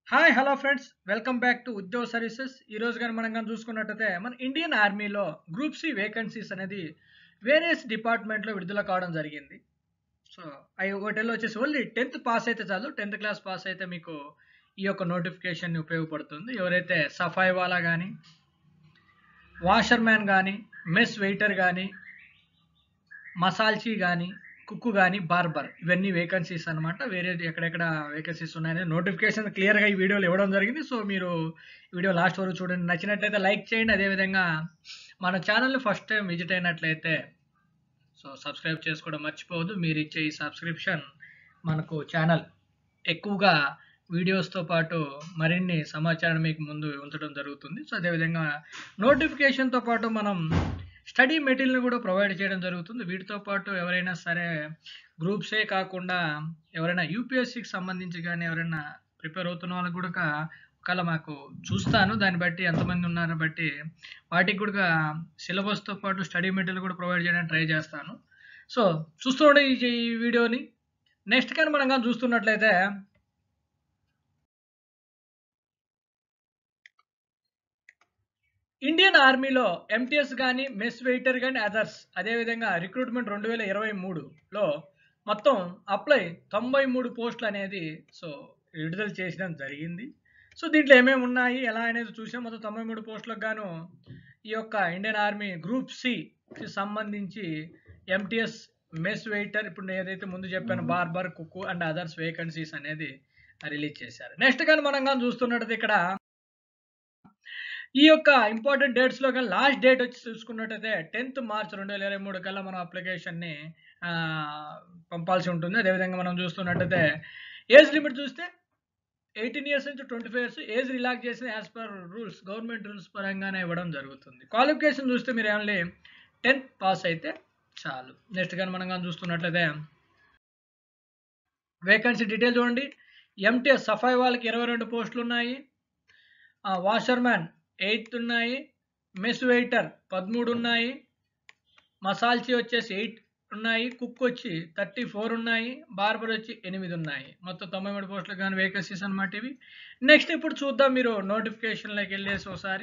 hi hello friends welcome back to ఉద్యోగ services ఈ రోజు కానీ మనం కానీ చూసుకున్నట్టయితే మన ఇండియన్ ఆర్మీలో గ్రూప్ సి వేకెన్సీస్ అనేది వేరియస్ డిపార్ట్మెంట్లో విడుదల కావడం జరిగింది సో అవి ఒకటిలో వచ్చేసి ఓన్లీ టెన్త్ పాస్ అయితే చాలు టెన్త్ క్లాస్ పాస్ అయితే మీకు ఈ యొక్క నోటిఫికేషన్ ఉపయోగపడుతుంది ఎవరైతే సఫాయి వాలా కానీ వాషర్ మ్యాన్ కానీ మెస్ వెయిటర్ కానీ మసాల్చీ కానీ కుక్కు కానీ బార్బర్ ఇవన్నీ వేకెన్సీస్ అనమాట వేరే ఎక్కడెక్కడ వేకెన్సీస్ ఉన్నాయని నోటిఫికేషన్ క్లియర్గా ఈ వీడియోలో ఇవ్వడం జరిగింది సో మీరు వీడియో లాస్ట్ వరకు చూడండి నచ్చినట్లయితే లైక్ చేయండి అదేవిధంగా మన ఛానల్ని ఫస్ట్ టైం విజిట్ అయినట్లయితే సో సబ్స్క్రైబ్ చేసుకోవడం మర్చిపోవద్దు మీరు ఇచ్చే ఈ సబ్స్క్రిప్షన్ మనకు ఛానల్ ఎక్కువగా వీడియోస్తో పాటు మరిన్ని సమాచారం మీకు ముందు ఉంచడం జరుగుతుంది సో అదేవిధంగా నోటిఫికేషన్తో పాటు మనం స్టడీ మెటీరియల్ని కూడా ప్రొవైడ్ చేయడం జరుగుతుంది వీటితో పాటు ఎవరైనా సరే గ్రూప్సే కాకుండా ఎవరైనా యూపీఎస్సికి సంబంధించి కానీ ఎవరైనా ప్రిపేర్ అవుతున్న వాళ్ళకి కూడా ఒకవేళ మాకు చూస్తాను దాన్ని బట్టి ఎంతమంది ఉన్నారని బట్టి వాటికి కూడా సిలబస్తో పాటు స్టడీ మెటీరియల్ కూడా ప్రొవైడ్ చేయడానికి ట్రై చేస్తాను సో చూస్తూ ఉండే ఈ ఈ వీడియోని నెక్స్ట్ కానీ మనం కానీ చూస్తున్నట్లయితే ఇండియన్ ఆర్మీలో ఎంటీఎస్ కానీ మెస్ వెయిటర్ కానీ అదర్స్ అదేవిధంగా రిక్రూట్మెంట్ రెండు వేల ఇరవై మూడులో మొత్తం అప్లై తొంభై మూడు పోస్టులు అనేది సో విడుదల చేయడం జరిగింది సో దీంట్లో ఏమేమి ఉన్నాయి ఎలా అనేది చూసాం మొత్తం తొంభై మూడు పోస్టులకు గాను ఈ యొక్క ఇండియన్ ఆర్మీ గ్రూప్ సికి సంబంధించి ఎంటీఎస్ మెస్ వెయిటర్ ఇప్పుడు నేను ఏదైతే ముందు చెప్పాను barber cook and others vacancies అనేది రిలీజ్ చేశారు నెక్స్ట్ కానీ మనం కానీ చూస్తున్నట్టు ఇక్కడ ఈ యొక్క ఇంపార్టెంట్ డేట్స్లో కానీ లాస్ట్ డేట్ వచ్చి చూసుకున్నట్టయితే టెన్త్ మార్చ్ రెండు వేల ఇరవై మూడు కల్లా మనం అప్లికేషన్ని పంపాల్సి ఉంటుంది అదేవిధంగా మనం చూస్తున్నట్టయితే ఏజ్ లిమిట్ చూస్తే ఎయిటీన్ ఇయర్స్ నుంచి twenty five years age relax చేసిన as per rules government rules పరంగానే ఇవ్వడం జరుగుతుంది క్వాలిఫికేషన్ చూస్తే మీరు ఏమన్నా టెన్త్ పాస్ అయితే చాలు నెక్స్ట్ కానీ మనం కానీ చూస్తున్నట్లయితే వేకెన్సీ డీటెయిల్ చూడండి ఎంటీఎస్ సఫాయి వాళ్ళకి ఇరవై రెండు పోస్టులు ఉన్నాయి వాషర్ మ్యాన్ ఎయిత్ ఉన్నాయి మెస్ వెయిటర్ పదమూడు ఉన్నాయి మసాల్చీ వచ్చేసి ఎయిట్ ఉన్నాయి కుక్ వచ్చి థర్టీ ఫోర్ ఉన్నాయి బార్బర్ వచ్చి ఎనిమిది ఉన్నాయి మొత్తం తొంభై మూడు పోస్టులు కానీ వేకెన్సీస్ అనమాట ఇవి నెక్స్ట్ ఇప్పుడు చూద్దాం మీరు నోటిఫికేషన్లోకి వెళ్ళేసి ఒకసారి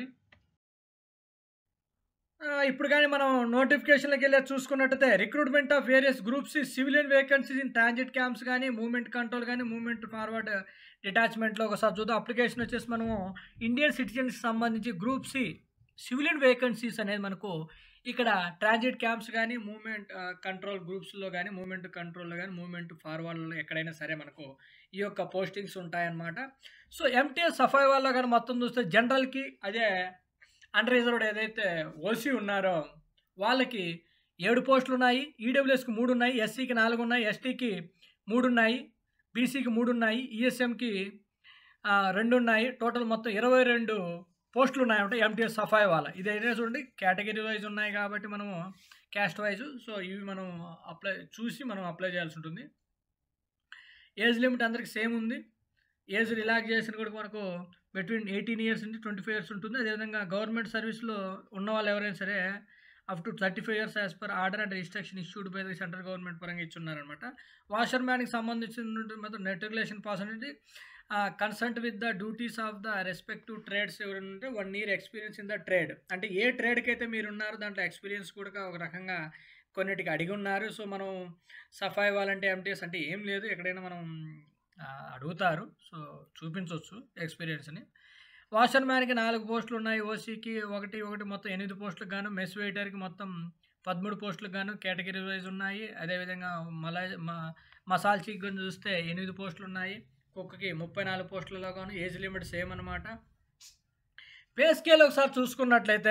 ఇప్పుడు కానీ మనం నోటిఫికేషన్లోకి వెళ్ళి చూసుకున్నట్టయితే recruitment of various groups civilian vacancies in transit camps కానీ మూవ్మెంట్ కంట్రోల్ కానీ మూవ్మెంట్ ఫార్వర్డ్ డిటాచ్మెంట్లో ఒకసారి చూద్దాం అప్లికేషన్ వచ్చేసి మనము ఇండియన్ సిటిజన్స్కి సంబంధించి గ్రూప్ సి సివిలియన్ వేకెన్సీస్ అనేది మనకు ఇక్కడ ట్రాన్జిట్ క్యాంప్స్ కానీ మూవ్మెంట్ కంట్రోల్ గ్రూప్స్లో కానీ మూవ్మెంట్ కంట్రోల్లో కానీ మూవ్మెంట్ ఫార్వర్డ్లో ఎక్కడైనా సరే మనకు ఈ యొక్క పోస్టింగ్స్ ఉంటాయన్నమాట సో ఎంటీఎస్ సఫాయి వాళ్ళలో కానీ మొత్తం చూస్తే జనరల్కి అదే అండర్ రిజర్వ్డ్ ఏదైతే ఓసీ ఉన్నారో వాళ్ళకి ఏడు పోస్టులు ఉన్నాయి ఈడబ్ల్యూఎస్కి మూడు ఉన్నాయి ఎస్సీకి నాలుగు ఉన్నాయి ఎస్టీకి మూడు ఉన్నాయి బీసీకి మూడు ఉన్నాయి ఈఎస్ఎంకి రెండు ఉన్నాయి టోటల్ మొత్తం ఇరవై రెండు పోస్టులు ఉన్నాయంటే ఎంటీఎస్ సఫాయి వాళ్ళ ఇది అయితే చూడండి కేటగిరీ వైజ్ ఉన్నాయి కాబట్టి మనము క్యాస్ట్ వైజ్ సో ఇవి మనం అప్లై చూసి మనం అప్లై చేయాల్సి ఉంటుంది ఏజ్ లిమిట్ అందరికి సేమ్ ఉంది ఏజ్ రిలాక్సేషన్ కూడా మనకు బిట్వీన్ ఎయిటీన్ ఇయర్స్ నుంచి ట్వంటీ ఫైవ్ ఇయర్స్ ఉంటుంది అదేవిధంగా గవర్నమెంట్ సర్వీస్లో ఉన్న వాళ్ళు ఎవరైనా సరే up to thirty five years as per order and restriction issued by the central government పరంగా ఇచ్చున్నారనమాట వాషర్ మ్యాన్కి సంబంధించిన మొత్తం నెట్ రెగ్యులేషన్ పాస్ అనేది consult with the duties of the respective trades ఎవరైనా ఉంటే one year experience in the trade అంటే ఏ ట్రేడ్కి అయితే మీరు ఉన్నారో దాంట్లో ఎక్స్పీరియన్స్ కూడా ఒక రకంగా కొన్నిటికి అడిగి ఉన్నారు సో మనం సఫాయి వాళ్ళంటే ఎంటీఎస్ అంటే ఏం లేదు ఎక్కడైనా మనం అడుగుతారు సో చూపించవచ్చు ఎక్స్పీరియన్స్ని వాషర్ మ్యాన్కి నాలుగు పోస్టులు ఉన్నాయి ఓసీకి ఒకటి ఒకటి మొత్తం ఎనిమిది పోస్టులకు గాను మెస్ వెయిటర్కి మొత్తం పదమూడు పోస్టులకు గాను కేటగిరీ వైజ్ ఉన్నాయి అదేవిధంగా మలా మసాల్చీకి కానీ చూస్తే ఎనిమిది పోస్టులు ఉన్నాయి కుక్కకి ముప్పై నాలుగు పోస్టులలో గాను ఏజ్ లిమిట్ సేమ్ అనమాట పే స్కేల్ ఒకసారి చూసుకున్నట్లయితే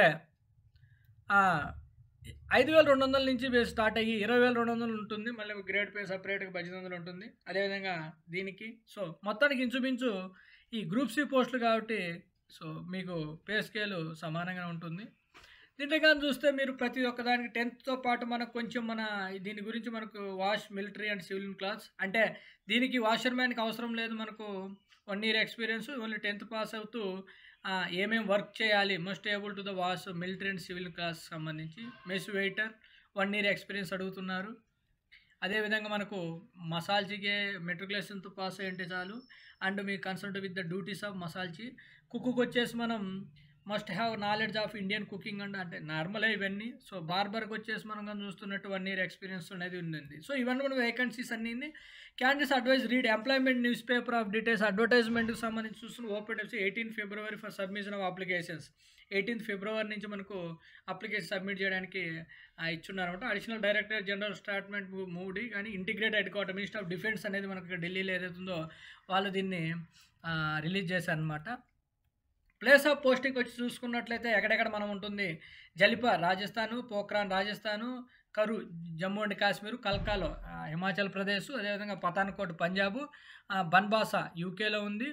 ఐదు వేల రెండు వందల నుంచి స్టార్ట్ అయ్యి ఇరవై వేల రెండు వందలు ఉంటుంది మళ్ళీ గ్రేడ్ పే సపరేట్గా పద్దెనిమిది వందలు ఉంటుంది అదేవిధంగా దీనికి సో మొత్తానికి ఇంచుమించు ఈ గ్రూప్ సి పోస్టులు కాబట్టి సో మీకు పే స్కేల్ సమానంగా ఉంటుంది దీంట్లో కానీ చూస్తే మీరు ప్రతి ఒక్కదానికి టెన్త్తో పాటు మనకు కొంచెం మన దీని గురించి మనకు wash military and civil class అంటే దీనికి వాషర్ మ్యాన్కి అవసరం లేదు మనకు one year experience only tenth pass అవుతూ ఏమేం వర్క్ చేయాలి must able to the wash military and civil class సంబంధించి mess waiter one year experience అడుగుతున్నారు అదేవిధంగా మనకు మసాల్చీకే మెట్రికులేషన్తో పాస్ అయ్యి ఉంటే చాలు అండ్ మీ consult with the duties of మసాల్చీ కుక్కు వచ్చేసి మనం must have knowledge of Indian cooking and అంటే నార్మలే ఇవన్నీ సో బార్బర్కి వచ్చేసి మనం కానీ చూస్తున్నట్టు వన్ ఇయర్ ఎక్స్పీరియన్స్ అనేది ఉంది సో ఇవన్నీ మనం వేకెన్సీస్ అన్ని candidates advise read employment newspaper of details అడ్వర్టైజ్మెంట్కి సంబంధించి చూస్తున్న open website eighteen February for submission of applications eighteenth February నుంచి మనకు అప్లికేషన్ సబ్మిట్ చేయడానికి ఇచ్చున్నారు అనమాట అడిషనల్ డైరెక్టర్ జనరల్ స్టాట్మెంట్ మూడి కానీ integrated headquarter minister of defence అనేది మనకు ఇక్కడ ఢిల్లీలో ఏదైతే ఉందో వాళ్ళు దీన్ని రిలీజ్ చేశారు అనమాట ప్లేస్ ఆఫ్ పోస్టింగ్ వచ్చి చూసుకున్నట్లయితే ఎక్కడెక్కడ మనం ఉంటుంది జలిపా రాజస్థాను పోఖ్రాన్ రాజస్థాను కరు జమ్మూ అండ్ కాశ్మీర్ కల్కాలో హిమాచల్ ప్రదేశ్ అదేవిధంగా పతాన్కోట్ పంజాబ్ బన్బాసా యూకేలో ఉంది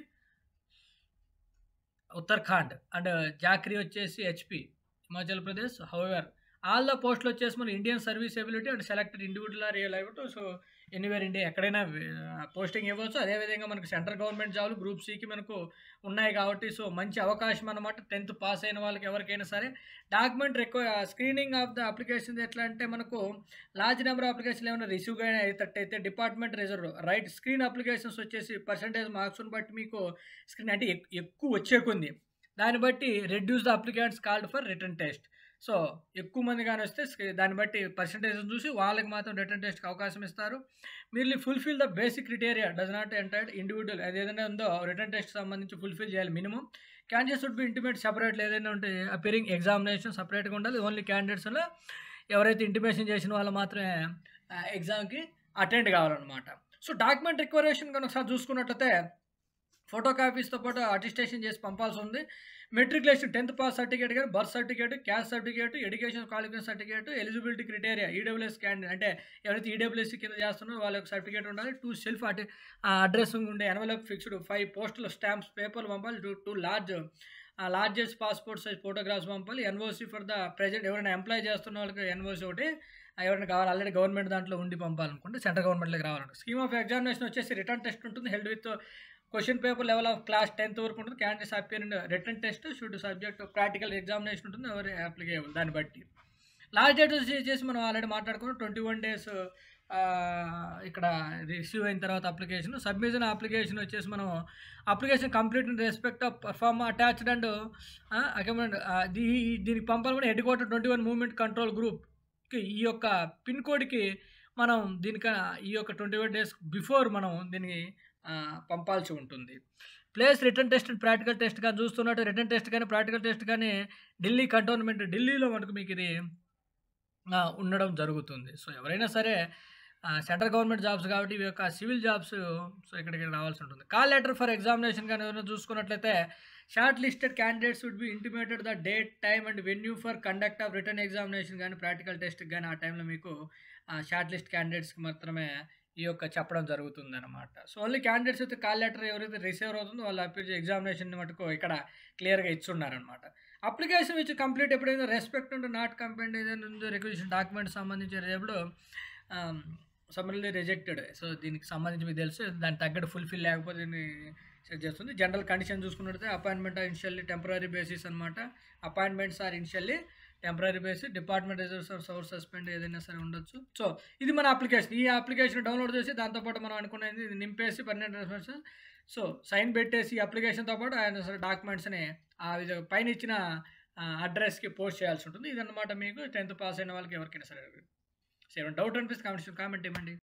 ఉత్తరాఖండ్ అండ్ జాక్రీ వచ్చేసి HP Himachal Pradesh however all the పోస్టులు వచ్చేసి మన Indian service ability and selected individual real అవ్వటం సో ఎనీవేర్ ఇండియా ఎక్కడైనా పోస్టింగ్ ఇవ్వచ్చు అదేవిధంగా మనకు సెంట్రల్ గవర్నమెంట్ జాబ్లు గ్రూప్ సికి మనకు ఉన్నాయి కాబట్టి సో మంచి అవకాశం అనమాట టెన్త్ పాస్ అయిన వాళ్ళకి ఎవరికైనా సరే డాక్యుమెంట్ రిక్వ స్క్రీనింగ్ ఆఫ్ ద అప్లికేషన్ ఎట్లా అంటే మనకు లార్జ్ నెంబర్ అప్లికేషన్లు ఏమైనా రిసీవ్ అయినా అయితే department reserve right screen applications వచ్చేసి పర్సంటేజ్ మార్క్స్ని బట్టి మీకు స్క్రీన్ అంటే ఎక్కువ వచ్చే కొంది దాన్ని బట్టి reduce the applicants called for written test so ఎక్కువ మంది కానీ వస్తే దాన్ని బట్టి పర్సంటేజ్ చూసి వాళ్ళకి మాత్రం రిటర్న్ టెస్ట్కి అవకాశం ఇస్తారు మీరు fulfil the basic criteria does not entitle individual అది ఏదైనా ఉందో రిటర్న్ టెస్ట్ సంబంధించి ఫుల్ఫిల్ చేయాలి minimum candidates would be intimate separate ఏదైనా ఉంటే అపిరింగ్ ఎగ్జామినేషన్ సపరేట్గా ఉండాలి ఓన్లీ క్యాండిడేట్స్లో ఎవరైతే ఇంటిమేషన్ చేసిన వాళ్ళు మాత్రమే ఎగ్జామ్కి అటెండ్ కావాలన్నమాట సో డాక్యుమెంట్ రిక్వరేషన్ కనుక ఒకసారి చూసుకున్నట్లయితే ఫోటో కాపీస్తో పాటు అటిస్టేషన్ చేసి పంపాల్సి ఉంది మెట్రికులేషన్ టెన్త్ పాస్ సర్టిఫికేట్ కానీ birth certificate caste certificate education qualification certificate eligibility criteria EWS candidate అంటే ఎవరైతే ఈడబ్ల్యూఎస్ కింద చేస్తున్నారో వాళ్ళ యొక్క సర్టిఫికేట్ ఉండాలి టూ సెల్ఫ్ అటి అడ్రస్ ఉండే envelope fixed five postal stamps పేపర్లు పంపాలి two two large largest passport size photographs పంపాలి ఎన్ఓసి ఫర్ ద ప్రజెంట్ ఎవరైనా ఎంప్లాయ్ చేస్తున్న వాళ్ళకి ఎన్ఓసి ఒకటి ఎవరైనా కావాలి ఆల్రెడీ గవర్నమెంట్ దాంట్లో ఉండి పంపాలనుకుంటే సెంట్రల్ గవర్నమెంట్లోకి రావాలంటే స్కీమ్ ఆఫ్ ఎగ్జామినేషన్ వచ్చేసి రిటర్న్ టెస్ట్ ఉంటుంది held with question paper level of class tenth వరకు ఉంటుంది candidates appear written test should subject practical examination ఉంటుంది ఎవరు అప్లికేబుల్ దాన్ని బట్టి లాస్ట్ డేట్ వచ్చేసి మనం ఆల్రెడీ మాట్లాడుకున్నాం ట్వంటీ వన్ డేస్ ఇక్కడ రిసీవ్ అయిన తర్వాత అప్లికేషన్ సబ్మిషన్ అప్లికేషన్ వచ్చేసి మనం application complete in respect of proforma attached and అకమెండ్ దీనికి పంపాలి కూడా headquarter twenty one movement control గ్రూప్కి ఈ యొక్క పిన్ కోడ్కి మనం దీనికి ఈ యొక్క ట్వంటీ వన్ డేస్ బిఫోర్ మనం దీనికి పంపాల్సి ఉంటుంది place written test and practical test కానీ చూస్తున్నట్టు రిటర్న్ టెస్ట్ కానీ ప్రాక్టికల్ టెస్ట్ కానీ ఢిల్లీ కంటోన్మెంట్ ఢిల్లీలో మనకు మీకు ఇది ఉండడం జరుగుతుంది సో ఎవరైనా సరే సెంట్రల్ గవర్నమెంట్ జాబ్స్ కాబట్టి ఇవి యొక్క సివిల్ జాబ్స్ సో ఇక్కడికి రావాల్సి ఉంటుంది కాల్ లెటర్ ఫర్ ఎగ్జామినేషన్ కానీ ఎవరైనా చూసుకున్నట్లయితే shortlisted candidates would be intimated the date time and venue for conduct of written examination కానీ ప్రాక్టికల్ టెస్ట్ కానీ ఆ టైంలో మీకు షార్ట్ లిస్ట్ క్యాండిడేట్స్కి మాత్రమే ఈ యొక్క చెప్పడం జరుగుతుంది అనమాట సో ఓన్లీ క్యాండిడేట్స్ అయితే కాల్ లెటర్ ఎవరైతే రిసీవర్ అవుతుందో వాళ్ళు అప్పీల్ ఎగ్జామినేషన్ మటుకు ఇక్కడ క్లియర్గా ఇచ్చున్నారనమాట అప్లికేషన్ విచ్ కంప్లీట్ ఎప్పుడైనా రెస్పెక్ట్ ఉంటే నాట్ కంప్లైంట్ ఏదైనా ఉందో రిక్వజిషన్ డాక్యుమెంట్ సంబంధించిన రేపులో సమ్మర్లీ రిజెక్టెడ్ సో దీనికి సంబంధించి మీకు తెలుసు దానికి తగ్గట్టు ఫుల్ఫిల్ లేకపోతే దీన్ని సెట్ చేస్తుంది జనరల్ కండిషన్ చూసుకున్నట్లయితే appointment are initially temporary basis అనమాట appointments are initially temporary basis department reserves are source suspend ఏదైనా సరే ఉండొచ్చు సో ఇది మన అప్లికేషన్ ఈ అప్లికేషన్ డౌన్లోడ్ చేసి దాంతోపాటు మనం అనుకునేది ఇది నింపేసి పన్నెండు రెస్పాన్స్ సో సైన్ పెట్టేసి అప్లికేషన్తో పాటు ఆయన సరే డాక్యుమెంట్స్ని ఆ విధంగా పైన ఇచ్చిన అడ్రస్కి పోస్ట్ చేయాల్సి ఉంటుంది ఇదన్నమాట మీకు టెన్త్ పాస్ అయిన వాళ్ళకి ఎవరికైనా సరే సో డౌట్ అనిపిస్తే కామెంట్ కామెంట్ ఇవ్వండి